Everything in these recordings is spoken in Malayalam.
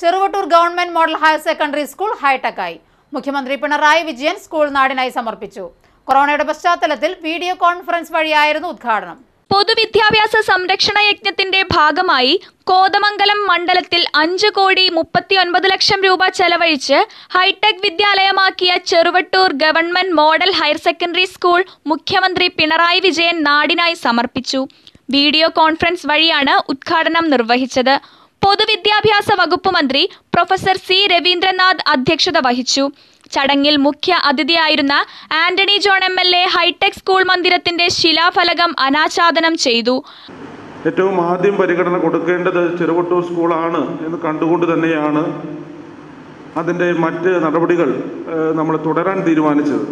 Cheruvattoor government model higher secondary school ഹൈടെക്കായി മുഖ്യമന്ത്രി പിണറായി വിജയൻ സ്കൂൾ നാടിനായി സമർപ്പിച്ചു കൊറോണയുടെ പശ്ചാത്തലത്തിൽ വീഡിയോ കോൺഫറൻസ് വഴിയായിരുന്നു ഉദ്ഘാടനം പൊതുവിദ്യാഭ്യാസ സംരക്ഷണ യജ്ഞത്തിന്റെ ഭാഗമായി കോതമംഗലം മണ്ഡലത്തിൽ അഞ്ച് കോടി മുപ്പത്തിയൊൻപത് ലക്ഷം രൂപ ചെലവഴിച്ച് ഹൈടെക് വിദ്യാലയമാക്കിയ Cheruvattoor government model higher secondary school മുഖ്യമന്ത്രി പിണറായി വിജയൻ നാടിനായി സമർപ്പിച്ചു വീഡിയോ കോൺഫറൻസ് വഴിയാണ് ഉദ്ഘാടനം നിർവഹിച്ചത് പൊതുവിദ്യാഭ്യാസ വകുപ്പ് മന്ത്രി പ്രൊഫസർ സി രവീന്ദ്രനാഥ് അധ്യക്ഷത വഹിച്ചു ചടങ്ങിൽ മുഖ്യ അതിഥിയായിരുന്ന Antony John M L A hitech school മന്ദിരത്തിന്റെ ശിലാഫലകം അനാച്ഛാദനം ചെയ്തു ഏറ്റവും ആദ്യം പരിഗണന കൊടുക്കേണ്ടത് ചെറുവട്ടൂർ സ്കൂളാണ് എന്ന് കണ്ടുകൊണ്ട് തന്നെയാണ് അതിൻ്റെ മറ്റ് നടപടികൾ ഏഹ്, നമ്മൾ തുടരാൻ തീരുമാനിച്ചത്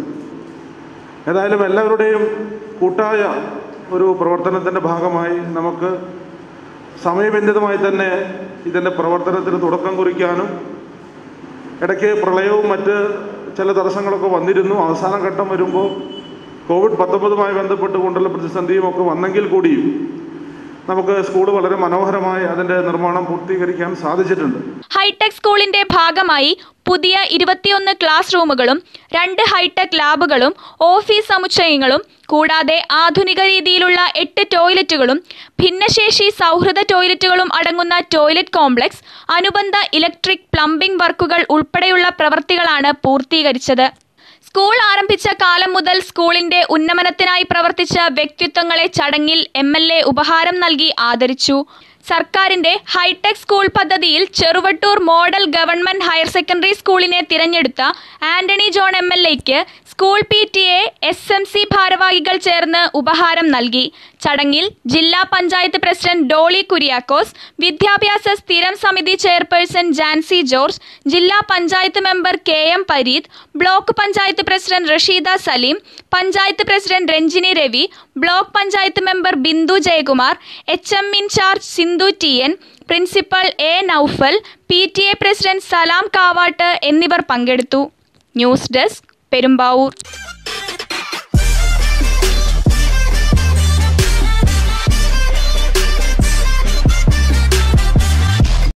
ഏതായാലും എല്ലാവരുടെയും കൂട്ടായ ഒരു പ്രവർത്തനത്തിൻ്റെ ഭാഗമായി നമുക്ക് സമയബന്ധിതമായി തന്നെ ഇതിൻ്റെ പ്രവർത്തനത്തിന് തുടക്കം കുറിക്കാനും ഇടയ്ക്ക് പ്രളയവും മറ്റ് ചില തടസ്സങ്ങളൊക്കെ വന്നിരുന്നു അവസാന ഘട്ടം വരുമ്പോൾ കോവിഡ് പത്തൊമ്പതുമായി ബന്ധപ്പെട്ടുകൊണ്ടുള്ള പ്രതിസന്ധിയും ഒക്കെ വന്നെങ്കിൽ കൂടിയും നമുക്ക് സ്കൂൾ വളരെ മനോഹരമായി അതിൻ്റെ നിർമ്മാണം പൂർത്തീകരിക്കാൻ സാധിച്ചിട്ടുണ്ട് ഹൈടെക് സ്കൂളിന്റെ ഭാഗമായി പുതിയ ഇരുപത്തിയൊന്ന് ക്ലാസ് റൂമുകളും രണ്ട് ഹൈടെക് ലാബുകളും ഓഫീസ് സമുച്ചയങ്ങളും കൂടാതെ ആധുനിക രീതിയിലുള്ള എട്ട് ടോയ്ലറ്റുകളും ഭിന്നശേഷി സൗഹൃദ ടോയ്ലറ്റുകളും അടങ്ങുന്ന ടോയ്ലറ്റ് കോംപ്ലക്സ് അനുബന്ധ ഇലക്ട്രിക് പ്ലംബിംഗ് വർക്കുകൾ ഉൾപ്പെടെയുള്ള പ്രവൃത്തികളാണ് പൂർത്തീകരിച്ചത് സ്കൂൾ ആരംഭിച്ച കാലം മുതൽ സ്കൂളിന്റെ ഉന്നമനത്തിനായി പ്രവർത്തിച്ച വ്യക്തിത്വങ്ങളെ ചടങ്ങിൽ എം എൽ എ ഉപഹാരം നൽകി ആദരിച്ചു സർക്കാരിന്റെ ഹൈടെക് സ്കൂൾ പദ്ധതിയിൽ Cheruvattoor model government higher secondary സ്കൂളിനെ തിരഞ്ഞെടുത്ത ആന്റണി ജോൺ എം എൽ എക്ക് school P T A S M C ഭാരവാഹികൾ ചേർന്ന് ഉപഹാരം നൽകി ചടങ്ങിൽ ജില്ലാ പഞ്ചായത്ത് പ്രസിഡന്റ് ഡോളി കുര്യാക്കോസ് വിദ്യാഭ്യാസ സ്ഥിരം സമിതി ചെയർപേഴ്സൺ ജാൻസി ജോർജ് ജില്ലാ panchayat member K M Pareeth block panchayat president Rasheeda Saleem panchayat president Ranjini Ravi block panchayat member Bindu Jayakumar H M in charge Sindhu T N principal A Noufal P T A president Salam Kavatt എന്നിവർ പങ്കെടുത്തു ന്യൂസ് ഡെസ്ക് പെരുമ്പാവൂർ